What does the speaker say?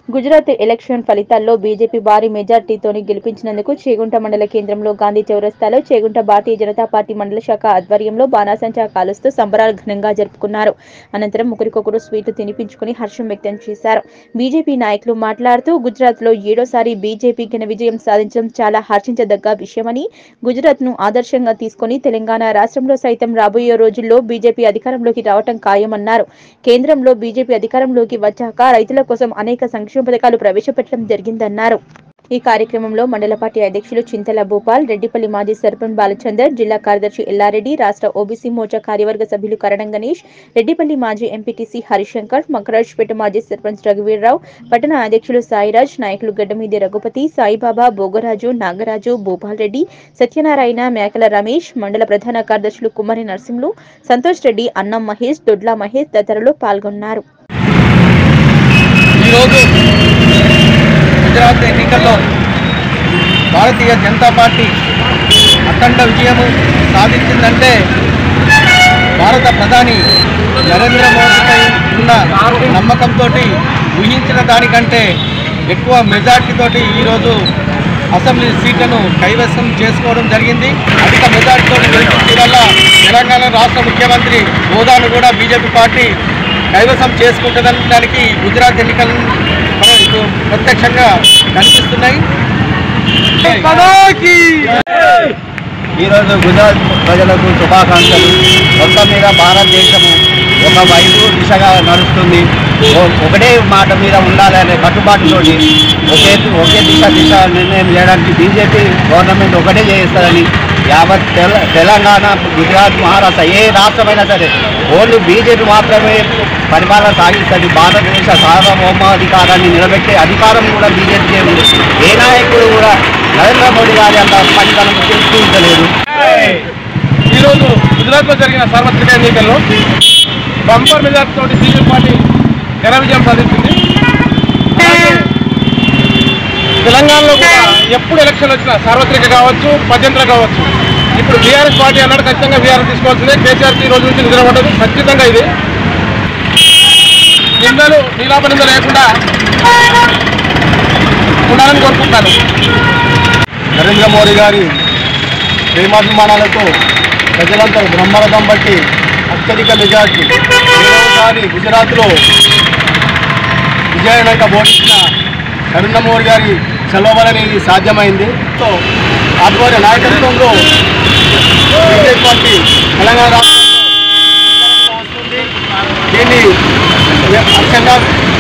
Gujarat election ఫలితాల్లో BJP భారీ మెజార్టీతోని గెలిపించినందుకు చేగుంట మండల కేంద్రంలో గాంధీ చౌరస్తాలో చేగుంట భారతీయ జనతా పార్టీ మండల శాఖ ఆధ్వర్యంలో బాణాసంచా కాలుస్తూ సంబరాలు ఘనంగా జరుపుకున్నారు అనంతరం ఒకరికొకరు స్వీట్లు తినిపించుకుని హర్షం వ్యక్తం చేశారు బీజేపీ నాయకులు మాట్లాడుతూ గుజరాత్ లో ఏడోసారి బీజేపీ ఘన విజయం సాధించడం చాలా హర్షించదగ్గ విషయమని గుజరాత్ ను ఆదర్శంగా తీసుకుని తెలంగాణ రాష్ట్రంలో సైతం రాబోయే రోజుల్లో బీజేపీ అధికారంలోకి రావటం ఖాయమన్నారు కేంద్రంలో బీజేపీ అధికారంలోకి వచ్చాక రైతుల కోసం అనేక సంక్షేమ పథకాలు ప్రవేశపెట్టడం జరిగిందన్నారు ఈ కార్యక్రమంలో మండల పార్టీ అధ్యక్షులు చింతల భూపాల్ రెడ్డిపల్లి మాజీ సర్పంచ్ బాలచందర్ జిల్లా కార్యదర్శి ఎల్లారెడ్డి రాష్ట్ర ఓబీసీ మోర్చా కార్యవర్గ సభ్యులు కరణం గణేష్ రెడ్డిపల్లి మాజీ ఎంపీటీసీ హరిశంకర్ మకరాజ్పేట మాజీ సర్పంచ్ రఘువీర్రావు పట్టణ అధ్యక్షులు సాయిరాజ్ నాయకులు గడ్డమీది రఘుపతి సాయిబాబా బోగరాజు నాగరాజు భూపాల్ రెడ్డి సత్యనారాయణ మేకల రమేష్ మండల ప్రధాన కార్యదర్శులు కుమారి నరసింహులు సంతోష్ రెడ్డి అన్నం మహేష్ దొడ్ల మహేష్ తదితరులు పాల్గొన్నారు ఈరోజు గుజరాత్ ఎన్నికల్లో భారతీయ జనతా పార్టీ అఖండ విజయము సాధించిందంటే భారత ప్రధాని నరేంద్ర మోదీపై ఉన్న నమ్మకంతో ఊహించిన దానికంటే ఎక్కువ మెజార్టీతోటి ఈరోజు అసెంబ్లీ సీట్లను కైవసం చేసుకోవడం జరిగింది అధిక మెజార్టీతో గెలిచిన వల్ల తెలంగాణ రాష్ట్ర ముఖ్యమంత్రి హోదాను కూడా బీజేపీ పార్టీ కైవసం చేసుకుంటుందని దానికి గుజరాత్ ఎన్నికలు మనకు ప్రత్యక్షంగా కనిపిస్తున్నాయి ఈరోజు గుజరాత్ ప్రజలకు శుభాకాంక్షలు మొత్తం మీద భారతదేశము ఒక వైపు దిశగా నడుస్తుంది ఓ- ఒకటే మాట మీద ఉండాలనే కట్టుబాటుతోటి ఒకే ఒకే దిశ దిశ నిర్ణయం చేయడానికి బీజేపీ గవర్నమెంట్ ఒకటే చేస్తారని యావత్ తెల తెలంగాణ గుజరాత్ మహారాష్ట్ర ఏ రాష్ట్రమైనా సరే ఓన్లీ బీజేపీ మాత్రమే పరిపాలన సాగిస్తుంది భారతదేశ సార్వభౌమాధికారాన్ని నిలబెట్టే అధికారం కూడా బీజేపీకే ఉంది ఏ నాయకుడు కూడా నరేంద్ర మోడీ గారి అంత పనితనం చూపించలేదు ఈరోజు గుజరాత్లో జరిగిన సార్వత్రిక ఎన్నికల్లో బంపర్ మెజార్టీ తోటి బీజేపీ పార్టీ ఘన విజయం సాధించింది అలాగే తెలంగాణలో కూడా ఎప్పుడు ఎలక్షన్ వచ్చినా సార్వత్రిక కావచ్చు పద్యంత్ర కావచ్చు ఇప్పుడు బీఆర్ఎస్ పార్టీ అన్నాడు ఖచ్చితంగా బీఆర్ఎస్ తీసుకోవాల్సిందే కేసీఆర్కి ఈ రోజు నుంచి నిద్రపడ్డది ఖచ్చితంగా ఇది నిందలు నీలాప నింద లేకుండా ఉండాలని కోరుకుంటాను నరేంద్ర మోడీ గారి ప్రేమాభిమానాలతో ప్రజలంతా బ్రహ్మరథం బట్టి అత్యధిక మెజార్టీ ఏడవసారి గుజరాత్లో విజయనంగా ఓడించిన నరేంద్ర మోడీ గారి చలవ వలన ఇది సాధ్యమైంది సో ఆధ్వర్య నాయకత్వంలో బీజేపీ పార్టీ తెలంగాణ రాష్ట్రంలో అధికారంలో వస్తుంది దీన్ని అత్యంగా